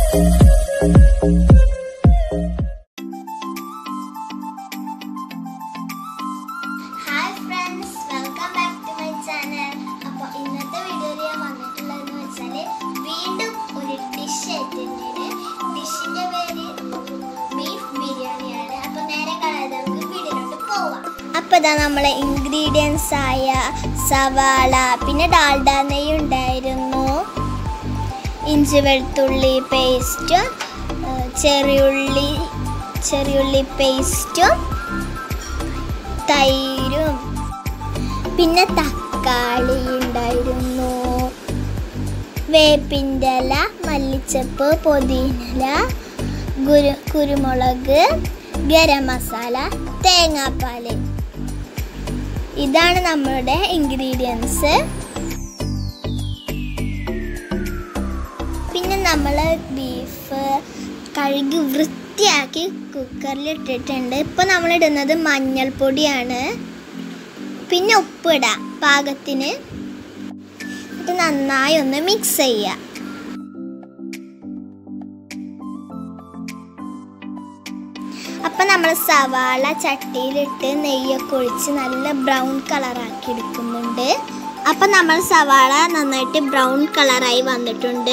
hi friends welcome back to my channel അപ്പോൾ ഇന്നത്തെ വീഡിയോയിൽ ഞാൻ വന്നിട്ടുള്ളതെന്ന് വെച്ചാൽ വീണ്ടും ഒരു ഡിഷ് ആയിട്ടുണ്ട് ഡിഷിൻ്റെ പേര് ബീഫ് ബിരിയാണിയാണ് അപ്പോൾ നേരെ കളയാതെ നമുക്ക് വീഡിയോയിലോട്ട് പോവാം അപ്പോൾ ഇതാ നമ്മളെ ഇൻഗ്രീഡിയൻസ് ആയ സവാള പിന്നെ ഡാൽഡ നെയ്യ് ഉണ്ടായിരുന്നു ഇഞ്ചി വെളുത്തുള്ളി പേസ്റ്റും ചെറിയുള്ളി ചെറിയുള്ളി പേസ്റ്റും തൈരും പിന്നെ തക്കാളി ഉണ്ടായിരുന്നു വേപ്പിൻ്റെ ഇല മല്ലിച്ചപ്പ് പുതിനല ഗുരു കുരുമുളക് ഗരം മസാല തേങ്ങാപ്പാൽ ഇതാണ് നമ്മളുടെ ഇൻഗ്രീഡിയൻസ് പിന്നെ നമ്മൾ ബീഫ് കഴുകി വൃത്തിയാക്കി കുക്കറിൽ ഇട്ടിട്ടുണ്ട് ഇപ്പോൾ നമ്മൾ ഇടുന്നത് മഞ്ഞൾപ്പൊടിയാണ് പിന്നെ ഉപ്പിടാം പാകത്തിന് ഇത് നന്നായി ഒന്ന് മിക്സ് ചെയ്യുക അപ്പം നമ്മൾ സവാള ചട്ടിയിലിട്ട് നെയ്യൊക്കെ ഒഴിച്ച് നല്ല ബ്രൗൺ കളറാക്കി എടുക്കുന്നുണ്ട് അപ്പം നമ്മൾ സവാള നന്നായിട്ട് ബ്രൗൺ കളറായി വന്നിട്ടുണ്ട്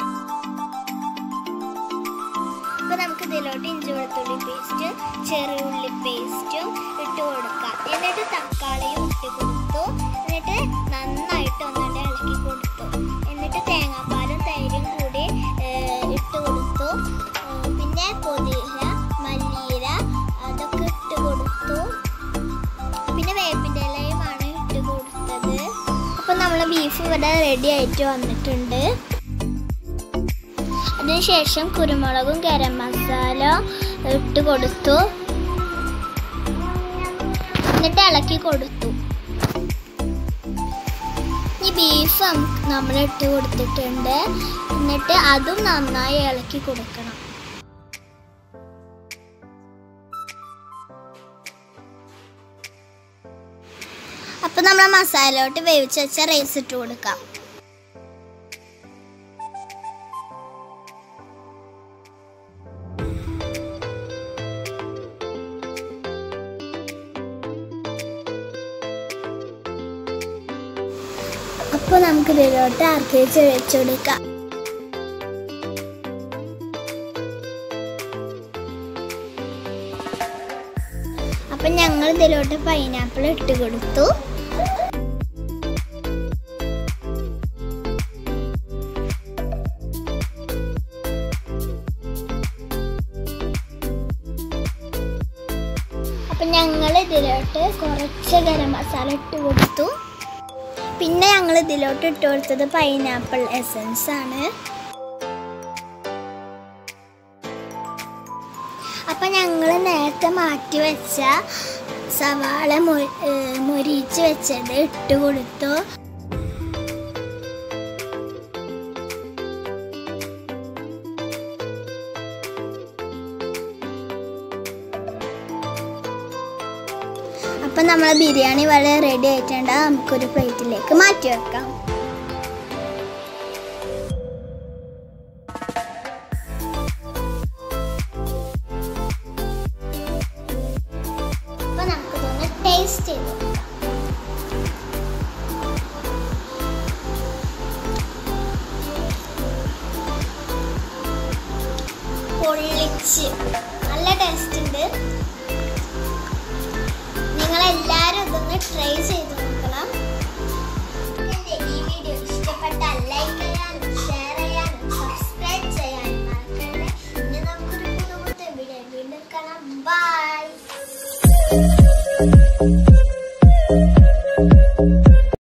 അപ്പോൾ നമുക്ക് ഇതിലോട്ട് ഇഞ്ചി വെളുത്തുള്ളി പേസ്റ്റ് ചെറിയുള്ളി പേസ്റ്റും ഇട്ട് കൊടുക്കാം എന്നിട്ട് തക്കാളിയും ഇട്ട് കൊടുത്തു എന്നിട്ട് നന്നായിട്ട് ഒന്നുകൊണ്ട് ഇളക്കി കൊടുത്തു എന്നിട്ട് തേങ്ങാപ്പാലും തൈരും കൂടി ഏർ, ഇട്ട് കൊടുത്തു ഏർ, പിന്നെ പൊതിന മല്ലിയില അതൊക്കെ ഇട്ട് കൊടുത്തു പിന്നെ വേപ്പിൻ്റെ ഇലയുമാണ് ഇട്ട് കൊടുത്തത് അപ്പം നമ്മളെ ബീഫ് ഇവിടെ റെഡി ആയിട്ട് വന്നിട്ടുണ്ട് അതിനുശേഷം കുരുമുളകും ഗരം മസാല ഇട്ട് കൊടുത്തു എന്നിട്ട് ഇളക്കി കൊടുത്തു ഈ ബീഫ് നമ്മൾ ഇട്ട് കൊടുത്തിട്ടുണ്ട് എന്നിട്ട് അതും നന്നായി ഇളക്കി കൊടുക്കണം അപ്പൊ നമ്മൾ മസാലയോട്ട് വേവിച്ച് വെച്ച റൈസ് ഇട്ട് കൊടുക്കാം അപ്പോൾ നമുക്ക് ഇതിലോട്ട് ആർക്കേച്ച് വെച്ച് കൊടുക്കാം അപ്പം ഞങ്ങൾ ഇതിലോട്ട് പൈനാപ്പിൾ ഇട്ട് കൊടുത്തു അപ്പം ഞങ്ങൾ ഇതിലോട്ട് കുറച്ച് ഗരം മസാല ഇട്ട് കൊടുത്തു പിന്നെ ഞങ്ങൾ ഇതിലോട്ട് ഇട്ട് കൊടുത്തത് പൈനാപ്പിൾ എസൻസ് ആണ് അപ്പം ഞങ്ങൾ നേരത്തെ മാറ്റി വെച്ച സവാള മൊ- ഏർ മൊരിച്ച് വെച്ചത് ഇട്ട് കൊടുത്തു അപ്പം നമ്മളെ ബിരിയാണി വളരെ റെഡി ആയിട്ടുണ്ട് അത് നമുക്കൊരു പ്ലേറ്റിലേക്ക് മാറ്റി വെക്കാം അപ്പം നമുക്കിതൊന്ന് ടേസ്റ്റ് ചെയ്ത് നോക്കാം പൊള്ളിച്ച് നല്ല ടേസ്റ്റ് ഉണ്ട് നിങ്ങൾ എല്ലാവരും ഇതൊന്ന് ട്രൈ ചെയ്ത് നോക്കണം എൻ്റെ ഈ വീഡിയോ ഇഷ്ടപ്പെട്ടാൽ ലൈക്ക് ചെയ്യാനും ഷെയർ ചെയ്യാനും സബ്സ്ക്രൈബ് ചെയ്യാനും മറക്കണ്ടേ ഇനി നമുക്കൊരു പുതുപുത്തൻ വീഡിയോ വീണ്ടും കാണാം ബൈ